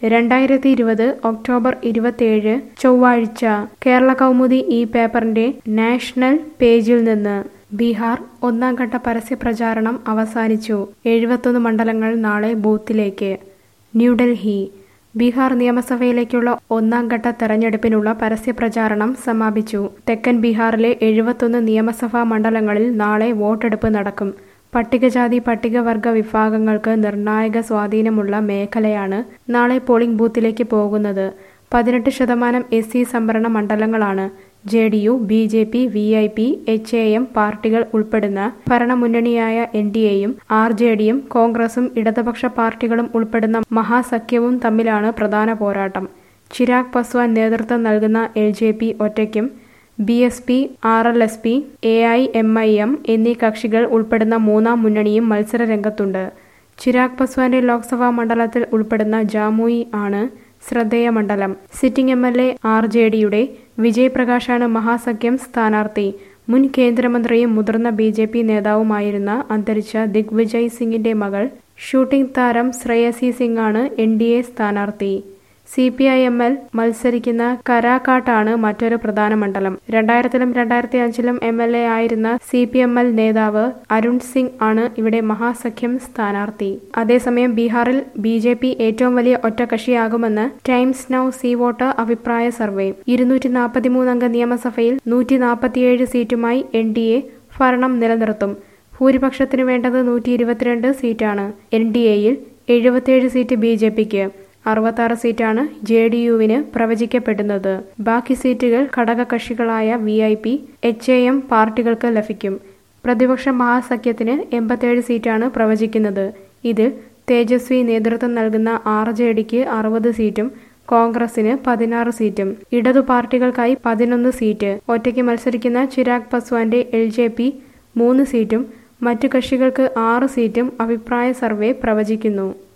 രണ്ടായിരത്തി ഇരുപത് ഒക്ടോബർ ഇരുപത്തിയേഴ് ചൊവ്വാഴ്ച കേരള കൗമുദി ഈ പേപ്പറിന്റെ നാഷണൽ പേജിൽ നിന്ന് ബീഹാർ ഒന്നാം ഘട്ട പരസ്യ പ്രചാരണം അവസാനിച്ചു എഴുപത്തൊന്ന് മണ്ഡലങ്ങൾ നാളെ ബൂത്തിലേക്ക് ന്യൂഡൽഹി ബീഹാർ നിയമസഭയിലേക്കുള്ള ഒന്നാം ഘട്ട തെരഞ്ഞെടുപ്പിനുള്ള പരസ്യ പ്രചാരണം സമാപിച്ചു തെക്കൻ ബീഹാറിലെ എഴുപത്തൊന്ന് നിയമസഭാ മണ്ഡലങ്ങളിൽ നാളെ വോട്ടെടുപ്പ് നടക്കും പട്ടികജാതി പട്ടികവർഗ വിഭാഗങ്ങൾക്ക് നിർണായക സ്വാധീനമുള്ള മേഖലയാണ് നാളെ പോളിംഗ് ബൂത്തിലേക്ക് പോകുന്നത് പതിനെട്ട് ശതമാനം എസ് സി സംവരണ മണ്ഡലങ്ങളാണ് J D U B J P V I P H A M പാർട്ടികൾ ഉൾപ്പെടുന്ന ഭരണമുന്നണിയായ എൻ ഡി എയും ആർ ജെ ഡിയും കോൺഗ്രസും ഇടതുപക്ഷ പാർട്ടികളും ഉൾപ്പെടുന്ന മഹാസഖ്യവും തമ്മിലാണ് പ്രധാന പോരാട്ടം ചിരാഗ് പസ്വാൻ നേതൃത്വം നൽകുന്ന എൽ ജെ പി ഒറ്റയ്ക്കും B S P R L S P A I M I M എന്നീ കക്ഷികൾ ഉൾപ്പെടുന്ന മൂന്നാം മുന്നണിയും മത്സര രംഗത്തുണ്ട് ചിരാഗ് പസ്വാന്റെ ലോക്സഭാ മണ്ഡലത്തിൽ ഉൾപ്പെടുന്ന ജാമുയി ആണ് ശ്രദ്ധേയ മണ്ഡലം sitting M L A R J ഡിയുടെ വിജയ് പ്രകാശാണ് മഹാസഖ്യം സ്ഥാനാർത്ഥി മുൻ കേന്ദ്രമന്ത്രിയും മുതിർന്ന ബി ജെ പി നേതാവുമായിരുന്ന അന്തരിച്ച ദിഗ്വിജയ് സിംഗിന്റെ മകൾ ഷൂട്ടിംഗ് താരം ശ്രേയസി സിംഗ് ആണ് എൻ ഡി എ സ്ഥാനാർത്ഥി C P I M L മത്സരിക്കുന്ന കരാക്കാട്ടാണ് മറ്റൊരു പ്രധാന മണ്ഡലം രണ്ടായിരത്തിലും രണ്ടായിരത്തി അഞ്ചിലും എം എൽ എ ആയിരുന്ന സി പി എം എൽ നേതാവ് അരുൺ സിംഗ് ആണ് ഇവിടെ മഹാസഖ്യം സ്ഥാനാർത്ഥി അതേസമയം ബീഹാറിൽ ബി ജെ പി ഏറ്റവും വലിയ ഒറ്റകക്ഷിയാകുമെന്ന് ടൈംസ് നൌ സി വോട്ട് അഭിപ്രായ സർവേ ഇരുന്നൂറ്റി നാൽപ്പത്തിമൂന്നംഗ നിയമസഭയിൽ നൂറ്റി നാൽപ്പത്തിയേഴ് സീറ്റുമായി എൻ ഡി എ ഭരണം നിലനിർത്തും ഭൂരിപക്ഷത്തിനു വേണ്ടത് നൂറ്റി ഇരുപത്തിരണ്ട് സീറ്റാണ് എൻ ഡി എയിൽ എഴുപത്തിയേഴ് സീറ്റ് ബി ജെ പിക്ക് അറുപത്താറ് സീറ്റാണ് ജെ ഡി യുവിന് പ്രവചിക്കപ്പെടുന്നത് ബാക്കി സീറ്റുകൾ ഘടകകക്ഷികളായ V I P H A M പാർട്ടികൾക്ക് ലഭിക്കും പ്രതിപക്ഷ മഹാസഖ്യത്തിന് എൺപത്തേഴ് സീറ്റാണ് പ്രവചിക്കുന്നത് ഇതിൽ തേജസ്വി നേതൃത്വം നൽകുന്ന ആർ ജെ ഡിക്ക് അറുപത് സീറ്റും കോൺഗ്രസിന് പതിനാറ് സീറ്റും ഇടതു പാർട്ടികൾക്കായി പതിനൊന്ന് സീറ്റ് ഒറ്റയ്ക്ക് മത്സരിക്കുന്ന ചിരാഗ് പസ്വാന്റെ എൽ ജെ പി മൂന്ന് സീറ്റും മറ്റു കക്ഷികൾക്ക് ആറ് സീറ്റും അഭിപ്രായ സർവേ പ്രവചിക്കുന്നു